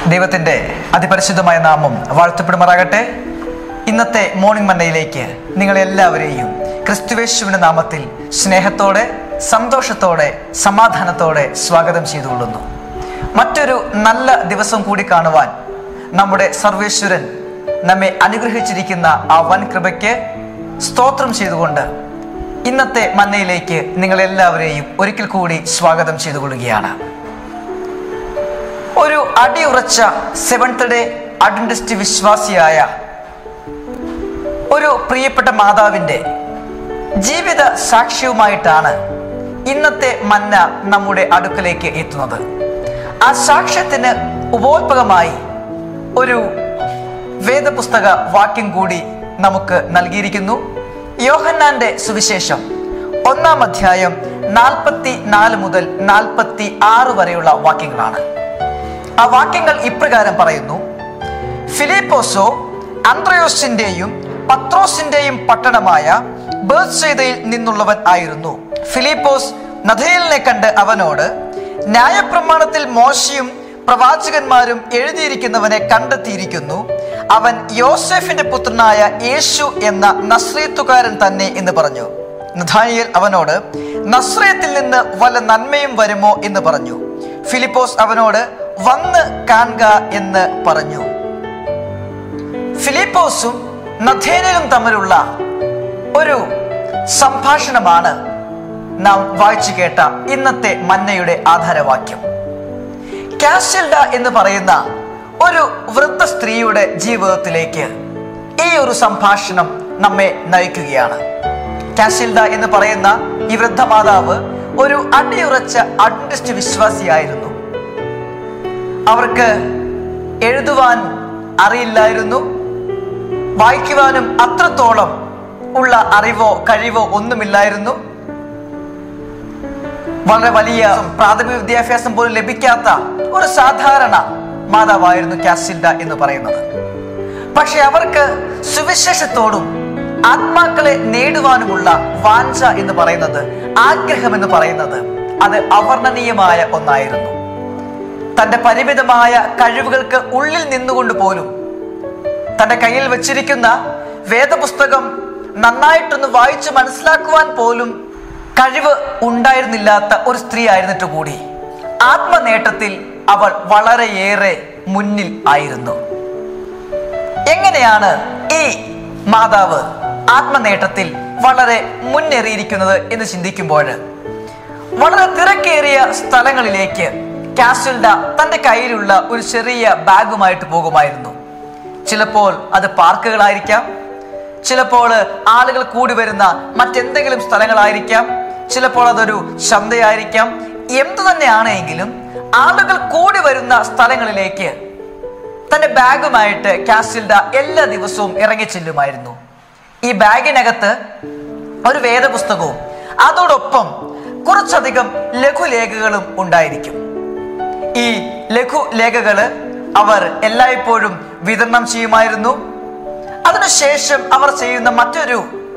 ദൈവത്തിൻ്റെ അതിപരിശുദ്ധമായ നാമം വാഴ്ത്തപ്പെടുമാറാകട്ടെ ഇന്നത്തെ മോർണിംഗ് മന്നയിലേക്ക് നിങ്ങളെല്ലാവരെയും ക്രിസ്തുവേശുവിൻ്റെ നാമത്തിൽ സ്നേഹത്തോടെ സന്തോഷത്തോടെ സമാധാനത്തോടെ സ്വാഗതം ചെയ്തുകൊള്ളുന്നു മറ്റൊരു നല്ല ദിവസം കൂടി കാണുവാൻ നമ്മുടെ സർവേശ്വരൻ നമ്മെ അനുഗ്രഹിച്ചിരിക്കുന്ന ആ വൻ കൃപയ്ക്ക് സ്തോത്രം ചെയ്തുകൊണ്ട് ഇന്നത്തെ മന്നയിലേക്ക് നിങ്ങളെല്ലാവരെയും ഒരിക്കൽ കൂടി സ്വാഗതം ചെയ്തുകൊള്ളുകയാണ് ഒരു അടിയുറച്ച സെവൻത്ത് ഡേ അഡ്വന്റിസ്റ്റ് വിശ്വാസിയായ ഒരു പ്രിയപ്പെട്ട മാതാവിൻ്റെ ജീവിത സാക്ഷ്യവുമായിട്ടാണ് ഇന്നത്തെ മന്ന നമ്മുടെ അടുക്കലേക്ക് എത്തുന്നത് ആ സാക്ഷ്യത്തിന് ഉപോത്പകമായി ഒരു വേദപുസ്തക വാക്യം കൂടി നമുക്ക് നൽകിയിരിക്കുന്നു യോഹന്നാന്റെ സുവിശേഷം ഒന്നാം അധ്യായം നാൽപ്പത്തി നാല് മുതൽ നാൽപ്പത്തി ആറ് വരെയുള്ള വാക്യങ്ങളാണ് ആ വാക്യങ്ങൾ ഇപ്രകാരം പറയുന്നു ഫിലിപ്പോസോ അന്ത്രയോസിന്റെയും പത്രോസിന്റെയും പട്ടണമായ ബേർസൈദയിൽ നിന്നുള്ളവൻ ആയിരുന്നു ഫിലിപ്പോസ് നഥേലിനെ കണ്ട് അവനോട് ന്യായപ്രമാണത്തിൽ മോശയും പ്രവാചകന്മാരും എഴുതിയിരിക്കുന്നവനെ കണ്ടെത്തിയിരിക്കുന്നു അവൻ യോസെഫിന്റെ പുത്രനായ യേശു എന്ന നസ്രീത്തുകാരൻ തന്നെ എന്ന് പറഞ്ഞു നഥാനിയേൽ അവനോട് നസ്രയത്തിൽ നിന്ന് വല്ല നന്മയും വരുമോ എന്ന് പറഞ്ഞു ഫിലിപ്പോസ് അവനോട് വന്ന് കാണുക എന്ന് പറഞ്ഞു ഫിലിപ്പോസും നഥേനലും തമ്മിലുള്ള ഒരു സംഭാഷണമാണ് നാം വായിച്ചു കേട്ട ഇന്നത്തെ മന്നയുടെ ആധാരവാക്യം കാസിൽഡ എന്ന് പറയുന്ന ഒരു വൃദ്ധ സ്ത്രീയുടെ ജീവിതത്തിലേക്ക് ഈ ഒരു സംഭാഷണം നമ്മെ നയിക്കുകയാണ് കാസിൽഡ എന്ന് പറയുന്ന ഈ വൃദ്ധ മാതാവ് ഒരു അടിയുറച്ച അഡ്വന്റിസ്റ്റ് വിശ്വാസിയായിരുന്നു അവർക്ക് എഴുതുവാൻ അറിയില്ലായിരുന്നു വായിക്കുവാനും അത്രത്തോളം ഉള്ള അറിവോ കഴിവോ ഒന്നുമില്ലായിരുന്നു വളരെ വലിയ പ്രാഥമിക വിദ്യാഭ്യാസം പോലും ലഭിക്കാത്ത ഒരു സാധാരണ മാതാവായിരുന്നു കാസിൽഡ എന്ന് പറയുന്നത് പക്ഷെ അവർക്ക് സുവിശേഷത്തോടും ആത്മാക്കളെ നേടുവാനുമുള്ള വാഞ്ച എന്ന് പറയുന്നത് ആഗ്രഹം എന്ന് പറയുന്നത് അത് അവർണ്ണനീയമായ ഒന്നായിരുന്നു തന്റെ പരിമിതമായ കഴിവുകൾക്ക് ഉള്ളിൽ നിന്നുകൊണ്ട് പോലും തന്റെ കയ്യിൽ വെച്ചിരിക്കുന്ന വേദപുസ്തകം നന്നായിട്ടൊന്ന് വായിച്ച് മനസ്സിലാക്കുവാൻ പോലും കഴിവ് ഉണ്ടായിരുന്നില്ലാത്ത ഒരു സ്ത്രീ ആയിരുന്നിട്ട് കൂടി ആത്മനേട്ടത്തിൽ അവൾ വളരെയേറെ മുന്നിൽ ആയിരുന്നു എങ്ങനെയാണ് ഈ മാതാവ് ആത്മനേട്ടത്തിൽ വളരെ മുന്നേറിയിരിക്കുന്നത് എന്ന് ചിന്തിക്കുമ്പോൾ വളരെ തിരക്കേറിയ സ്ഥലങ്ങളിലേക്ക് കാസിൽഡ തന്റെ കയ്യിലുള്ള ഒരു ചെറിയ ബാഗുമായിട്ട് പോകുമായിരുന്നു ചിലപ്പോൾ അത് പാർക്കുകളായിരിക്കാം ചിലപ്പോൾ ആളുകൾ കൂടി വരുന്ന മറ്റെന്തെങ്കിലും സ്ഥലങ്ങളായിരിക്കാം ചിലപ്പോൾ അതൊരു ചന്തയായിരിക്കാം എന്തു തന്നെയാണെങ്കിലും ആളുകൾ കൂടി വരുന്ന സ്ഥലങ്ങളിലേക്ക് തന്റെ ബാഗുമായിട്ട് കാസിൽഡ എല്ലാ ദിവസവും ഇറങ്ങി ചെല്ലുമായിരുന്നു ഈ ബാഗിനകത്ത് ഒരു വേദപുസ്തകവും അതോടൊപ്പം കുറച്ചധികം ലഘുലേഖകളും ഉണ്ടായിരിക്കും ഈ ലഘുലേഖകള് അവർ എല്ലായ്പ്പോഴും വിതരണം ചെയ്യുമായിരുന്നു അതിനുശേഷം അവർ ചെയ്യുന്ന മറ്റൊരു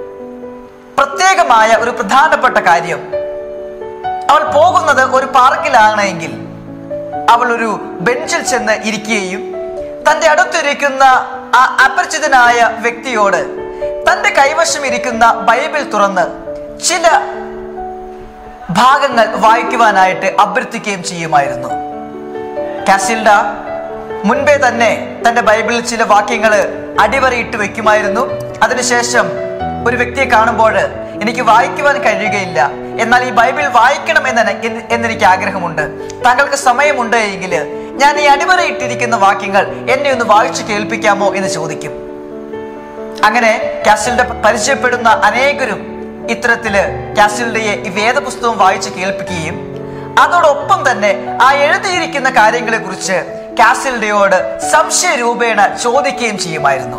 പ്രത്യേകമായ ഒരു പ്രധാനപ്പെട്ട കാര്യം അവൾ പോകുന്നത് ഒരു പാർക്കിലാണെങ്കിൽ അവൾ ഒരു ബെഞ്ചിൽ ചെന്ന് ഇരിക്കുകയും തന്റെ അടുത്തിരിക്കുന്ന ആ അപരിചിതനായ വ്യക്തിയോട് തന്റെ കൈവശം ഇരിക്കുന്ന ബൈബിൾ തുറന്ന് ചില ഭാഗങ്ങൾ വായിക്കുവാനായിട്ട് അഭ്യർത്ഥിക്കുകയും ചെയ്യുമായിരുന്നു കാസിൽഡ മുൻപേ തന്നെ തന്റെ ബൈബിളിൽ ചില വാക്യങ്ങൾ അടിവരയിട്ട് വെക്കുമായിരുന്നു അതിനുശേഷം ഒരു വ്യക്തിയെ കാണുമ്പോൾ എനിക്ക് വായിക്കുവാൻ കഴിയുകയില്ല എന്നാൽ ഈ ബൈബിൾ വായിക്കണം എന്ന് എന- എന്നെനിക്ക് ആഗ്രഹമുണ്ട് താങ്കൾക്ക് സമയമുണ്ട് എങ്കിൽ ഞാൻ ഈ അടിവരയിട്ടിരിക്കുന്ന വാക്യങ്ങൾ എന്നെ ഒന്ന് വായിച്ചു കേൾപ്പിക്കാമോ എന്ന് ചോദിക്കും അങ്ങനെ കാസിൽഡ പരിചയപ്പെടുന്ന അനേകരും ഇത്തരത്തില് കാസിൽഡയെ ഈ വേദപുസ്തകം വായിച്ച് കേൾപ്പിക്കുകയും അതോടൊപ്പം തന്നെ ആ എഴുതിയിരിക്കുന്ന കാര്യങ്ങളെ കുറിച്ച് കാസിൽഡയോട് സംശയ രൂപേണ ചോദിക്കുകയും ചെയ്യുമായിരുന്നു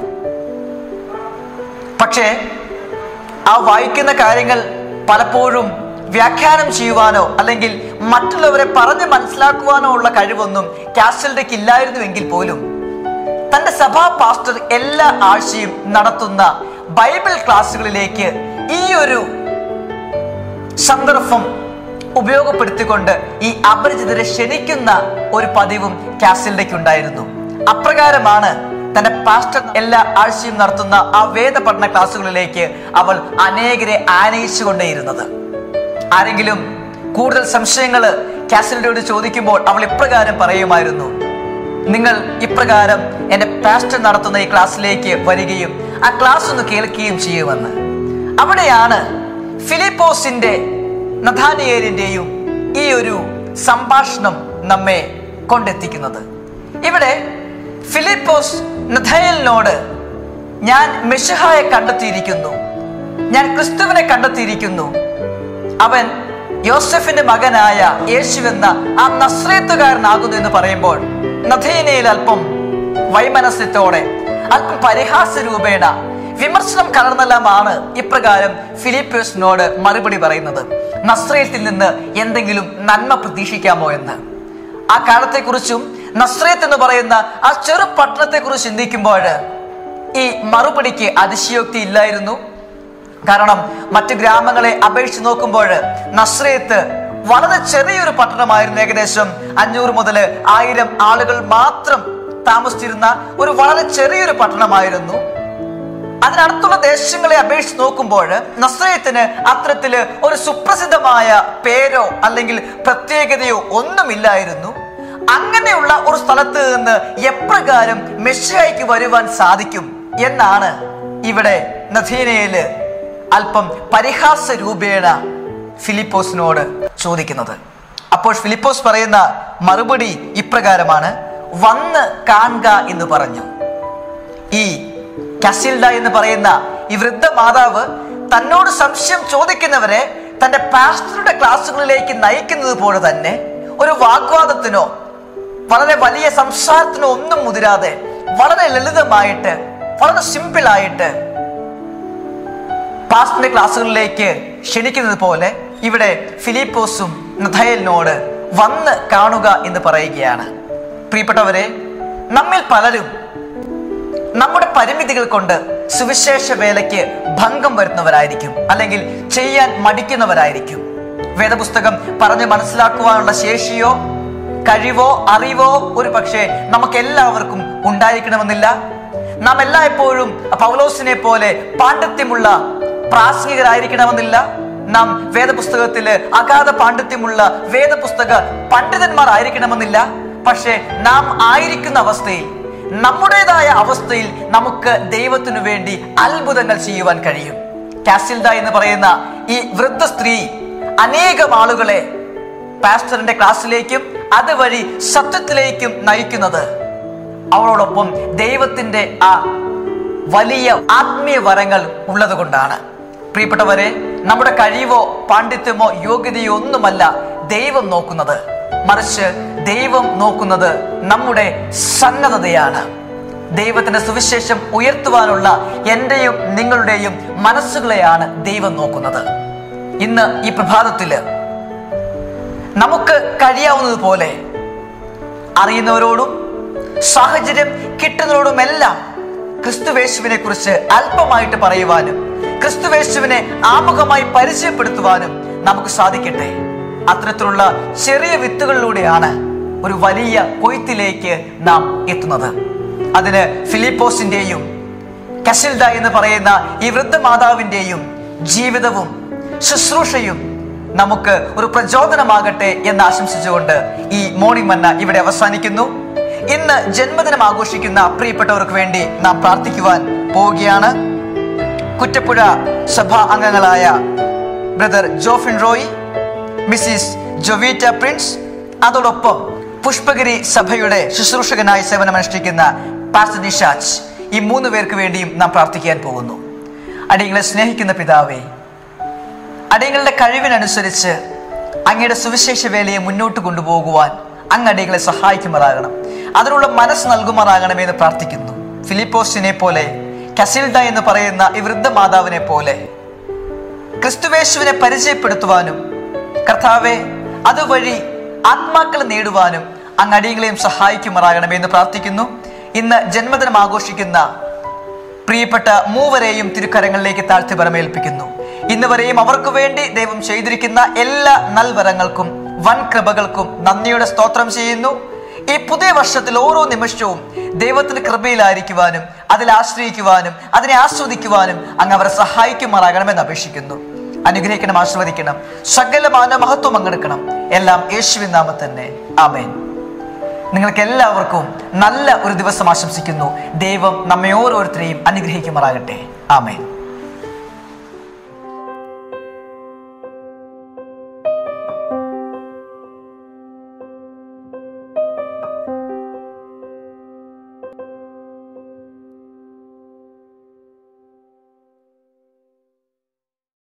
പക്ഷേ ആ വായിക്കുന്ന കാര്യങ്ങൾ പലപ്പോഴും വ്യാഖ്യാനം ചെയ്യുവാനോ അല്ലെങ്കിൽ മറ്റുള്ളവരെ പറഞ്ഞ് മനസ്സിലാക്കുവാനോ ഉള്ള കഴിവൊന്നും കാസിൽഡയ്ക്ക് ഇല്ലായിരുന്നുവെങ്കിൽ പോലും തന്റെ സഭാ പാസ്റ്റർ എല്ലാ ആഴ്ചയും നടത്തുന്ന ബൈബിൾ ക്ലാസ്സുകളിലേക്ക് ഈ ഒരു സന്ദർഭം ഉപയോഗപ്പെടുത്തിക്കൊണ്ട് ഈ അപരിചിതരെ ക്ഷണിക്കുന്ന ഒരു പതിവും കാസിൽഡയ്ക്ക് ഉണ്ടായിരുന്നു അപ്രകാരമാണ് തന്റെ പാസ്റ്റർ എല്ലാ ആഴ്ചയും നടത്തുന്ന ആ വേദ പഠന ക്ലാസ്സുകളിലേക്ക് അവൾ അനേകരെ ആനയിച്ചുകൊണ്ടേയിരുന്നത് ആരെങ്കിലും കൂടുതൽ സംശയങ്ങൾ കാസിൽഡയോട് ചോദിക്കുമ്പോൾ അവൾ ഇപ്രകാരം പറയുമായിരുന്നു നിങ്ങൾ ഇപ്രകാരം എന്റെ പാസ്റ്റർ നടത്തുന്ന ഈ ക്ലാസ്സിലേക്ക് വരികയും ആ ക്ലാസ് ഒന്ന് കേൾക്കുകയും ചെയ്യുമെന്ന് അവിടെയാണ് ഫിലിപ്പോസിന്റെ നഥാനിയേലിന്റെയും ഈ ഒരു സംഭാഷണം നമ്മെ കൊണ്ടെത്തിക്കുന്നത് ഇവിടെ ഫിലിപ്പോസ് നഥയലിനോട് ഞാൻ മെഷഹായെ കണ്ടെത്തിയിരിക്കുന്നു ഞാൻ ക്രിസ്തുവിനെ കണ്ടെത്തിയിരിക്കുന്നു അവൻ യോസഫിന്റെ മകനായ യേശുവെന്ന ആ നസ്രേത്തുകാരനാകുന്നു എന്ന് പറയുമ്പോൾ നഥേനയിൽ അല്പം വൈമനസ്യത്തോടെ അല്പം പരിഹാസ രൂപേണ വിമർശനം കലർന്നെല്ലാമാണ് ഇപ്രകാരം ഫിലിപ്പോസിനോട് മറുപടി പറയുന്നത് നസ്രയത്തിൽ നിന്ന് എന്തെങ്കിലും നന്മ പ്രതീക്ഷിക്കാമോ എന്ന് ആ കാലത്തെക്കുറിച്ചും നസ്രയത്ത് എന്ന് പറയുന്ന ആ ചെറു പട്ടണത്തെക്കുറിച്ച് ചിന്തിക്കുമ്പോൾ ഈ മറുപടിക്ക് അതിശയോക്തി ഇല്ലായിരുന്നു കാരണം മറ്റു ഗ്രാമങ്ങളെ അപേക്ഷിച്ച് നോക്കുമ്പോൾ നസ്രയത്ത് വളരെ ചെറിയൊരു പട്ടണമായിരുന്നു ഏകദേശം അഞ്ഞൂറ് മുതൽ ആയിരം ആളുകൾ മാത്രം താമസിച്ചിരുന്ന ഒരു വളരെ ചെറിയൊരു പട്ടണമായിരുന്നു അതിനടുത്തുള്ള ദേശങ്ങളെ അപേക്ഷിച്ച് നോക്കുമ്പോൾ നസ്രയത്തിന് അത്തരത്തില് ഒരു സുപ്രസിദ്ധമായ പേരോ അല്ലെങ്കിൽ പ്രത്യേകതയോ ഒന്നുമില്ലായിരുന്നു അങ്ങനെയുള്ള ഒരു സ്ഥലത്ത് നിന്ന് എപ്രകാരം മെസ്സിയായിക്ക് വരുവാൻ സാധിക്കും എന്നാണ് ഇവിടെ നഥീനയില് അല്പം പരിഹാസ രൂപേണ ഫിലിപ്പോസിനോട് ചോദിക്കുന്നത് അപ്പോൾ ഫിലിപ്പോസ് പറയുന്ന മറുപടി ഇപ്രകാരമാണ് വന്ന് കാണുക എന്ന് പറഞ്ഞു ഈ കസിൽഡ എന്ന് പറയുന്ന ഈ വൃദ്ധ മാതാവ് തന്നോട് സംശയം ചോദിക്കുന്നവരെ തന്റെ പാസ്റ്ററുടെ ക്ലാസ്സുകളിലേക്ക് നയിക്കുന്നത് പോലെ തന്നെ ഒരു വാഗ്വാദത്തിനോ വളരെ വലിയ സംസാരത്തിനോ ഒന്നും മുതിരാതെ വളരെ ലളിതമായിട്ട് വളരെ സിമ്പിൾ ആയിട്ട് പാസ്റ്റിന്റെ ക്ലാസ്സുകളിലേക്ക് ക്ഷണിക്കുന്നത് പോലെ ഇവിടെ ഫിലിപ്പോസും നഥയലിനോട് വന്ന് കാണുക എന്ന് പറയുകയാണ് പ്രിയപ്പെട്ടവരെ നമ്മിൽ പലരും നമ്മുടെ പരിമിതികൾ കൊണ്ട് സുവിശേഷ വേലയ്ക്ക് ഭംഗം വരുന്നവരായിരിക്കും അല്ലെങ്കിൽ ചെയ്യാൻ മടിക്കുന്നവരായിരിക്കും വേദപുസ്തകം പറഞ്ഞ് മനസ്സിലാക്കുവാനുള്ള ശേഷിയോ കഴിവോ അറിവോ ഒരു പക്ഷേ നമുക്ക് എല്ലാവർക്കും ഉണ്ടായിരിക്കണമെന്നില്ല നാം എല്ലായ്പ്പോഴും പൗലോസിനെ പോലെ പാണ്ഡിത്യമുള്ള പ്രാസംഗികരായിരിക്കണമെന്നില്ല നാം വേദപുസ്തകത്തില് അഗാധ പാണ്ഡിത്യമുള്ള വേദപുസ്തക പണ്ഡിതന്മാർ ആയിരിക്കണമെന്നില്ല പക്ഷേ നാം ആയിരിക്കുന്ന അവസ്ഥയിൽ നമ്മുടേതായ അവസ്ഥയിൽ നമുക്ക് ദൈവത്തിനു വേണ്ടി അത്ഭുതങ്ങൾ ചെയ്യുവാൻ കഴിയും കാസിൽഡ എന്ന് പറയുന്ന ഈ വൃദ്ധ സ്ത്രീ അനേകം ആളുകളെ പാസ്റ്ററിന്റെ ക്ലാസ്സിലേക്കും അതുവഴി സത്യത്തിലേക്കും നയിക്കുന്നത് അവളോടൊപ്പം ദൈവത്തിന്റെ ആ വലിയ ആത്മീയ വരങ്ങൾ ഉള്ളത് കൊണ്ടാണ് പ്രിയപ്പെട്ടവരെ നമ്മുടെ കഴിവോ പാണ്ഡിത്യമോ യോഗ്യതയോ ഒന്നുമല്ല ദൈവം നോക്കുന്നത് മറിച്ച് ദൈവം നോക്കുന്നത് നമ്മുടെ സന്നദ്ധതയാണ് ദൈവത്തിന്റെ സുവിശേഷം ഉയർത്തുവാനുള്ള എന്റെയും നിങ്ങളുടെയും മനസ്സുകളെയാണ് ദൈവം നോക്കുന്നത് ഇന്ന് ഈ പ്രഭാതത്തില് നമുക്ക് കഴിയാവുന്നതുപോലെ അറിയുന്നവരോടും സാഹചര്യം കിട്ടുന്നവരോടുമെല്ലാം ക്രിസ്തുവേശുവിനെ കുറിച്ച് അല്പമായിട്ട് പറയുവാനും ക്രിസ്തുവേശുവിനെ ആമുഖമായി പരിചയപ്പെടുത്തുവാനും നമുക്ക് സാധിക്കട്ടെ അത്തരത്തിലുള്ള ചെറിയ വിത്തുകളിലൂടെയാണ് ഒരു വലിയ കൊയ്ത്തിലേക്ക് നാം എത്തുന്നത് അതിന് ഫിലിപ്പോസിന്റെയും കസിൽഡ എന്ന് പറയുന്ന ഈ വൃദ്ധമാതാവിന്റെയും ജീവിതവും ശുശ്രൂഷയും നമുക്ക് ഒരു പ്രചോദനമാകട്ടെ എന്ന് ആശംസിച്ചുകൊണ്ട് ഈ മോർണിംഗ് മന്ന ഇവിടെ അവസാനിക്കുന്നു ഇന്ന് ജന്മദിനം ആഘോഷിക്കുന്ന പ്രിയപ്പെട്ടവർക്ക് വേണ്ടി നാം പ്രാർത്ഥിക്കുവാൻ പോവുകയാണ് കുറ്റപ്പുഴ സഭാ അംഗങ്ങളായ ബ്രദർ ജോഫിൻ റോയ് മിസ്സിസ് ജൊവീറ്റ പ്രിൻസ് അതോടൊപ്പം പുഷ്പഗിരി സഭയുടെ ശുശ്രൂഷകനായി സേവനമനുഷ്ഠിക്കുന്ന പാസ്റ്റർ നിഷാജ് ഈ മൂന്ന് പേർക്ക് വേണ്ടിയും നാം പ്രാർത്ഥിക്കാൻ പോകുന്നു അടിയങ്ങളെ സ്നേഹിക്കുന്ന പിതാവേ അടിയങ്ങളുടെ കഴിവിനനുസരിച്ച് അങ്ങയുടെ സുവിശേഷ വേലയെ മുന്നോട്ട് കൊണ്ടുപോകുവാൻ അങ്ങ് അടിയങ്ങളെ സഹായിക്കുമാറാകണം അതിനുള്ള മനസ്സ് നൽകുമാറാകണമെന്ന് പ്രാർത്ഥിക്കുന്നു ഫിലിപ്പോസിനെ പോലെ കസിൽഡ എന്ന് പറയുന്ന ഈ വൃദ്ധ മാതാവിനെ പോലെ ക്രിസ്തുവേശുവിനെ പരിചയപ്പെടുത്തുവാനും കർത്താവെ അതുവഴി ആത്മാക്കൾ നേടുവാനും അങ്ങ് അടിയങ്ങളെയും സഹായിക്കുമാറാകണമെന്ന് പ്രാർത്ഥിക്കുന്നു ഇന്ന് ജന്മദിനം ആഘോഷിക്കുന്ന പ്രിയപ്പെട്ട മൂവരെയും തിരുക്കരങ്ങളിലേക്ക് താഴ്ത്തി പരമേൽപ്പിക്കുന്നു ഇന്ന് വരെയും അവർക്ക് വേണ്ടി ദൈവം ചെയ്തിരിക്കുന്ന എല്ലാ നൽവരങ്ങൾക്കും വൻ കൃപകൾക്കും നന്ദിയുടെ സ്തോത്രം ചെയ്യുന്നു ഈ പുതിയ വർഷത്തിൽ ഓരോ നിമിഷവും ദൈവത്തിന്റെ കൃപയിലായിരിക്കുവാനും അതിൽ ആശ്രയിക്കുവാനും അതിനെ ആസ്വദിക്കുവാനും അങ്ങ് അവരെ സഹായിക്കുമാറാകണമെന്ന് അപേക്ഷിക്കുന്നു അനുഗ്രഹിക്കണം ആസ്വദിക്കണം സകലമാന മഹത്വം പങ്കെടുക്കണം എല്ലാം യേശുവിൻ നാമം തന്നെ ആമേൻ നിങ്ങൾക്ക് എല്ലാവർക്കും നല്ല ഒരു ദിവസം ആശംസിക്കുന്നു ദൈവം നമ്മെ ഓരോരുത്തരെയും അനുഗ്രഹിക്കുമാറാകട്ടെ ആമേൻ